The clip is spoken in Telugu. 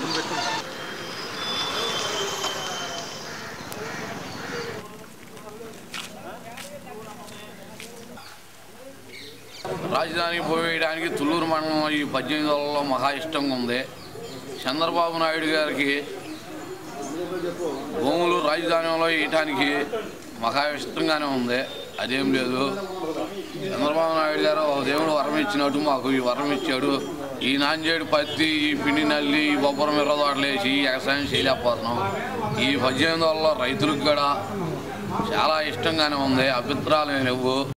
రాజధాని పోయేయడానికి తుళ్ళూరు మండలం ఈ పద్దెనిమిది వందలలో మహా ఇష్టంగా ఉంది చంద్రబాబు నాయుడు గారికి భూములు రాజధానిలో వేయటానికి మహా ఇష్టంగానే ఉంది అదేం లేదు చంద్రబాబు నాయుడు గారు ఒక దేవుడు వరం ఇచ్చినట్టు మాకు ఈ వరం ఇచ్చాడు ఈ నాంజేడు పత్తి ఈ పిండి నల్లి ఈ బొబ్బరం మిర్రదోటలు వేసి ఈ వ్యవసాయం చేయలేకపోతున్నాం ఈ పద్దెనిమిది వందలలో రైతులకు కూడా చాలా ఇష్టంగానే ఉంది అభిప్రాయాలు లేవు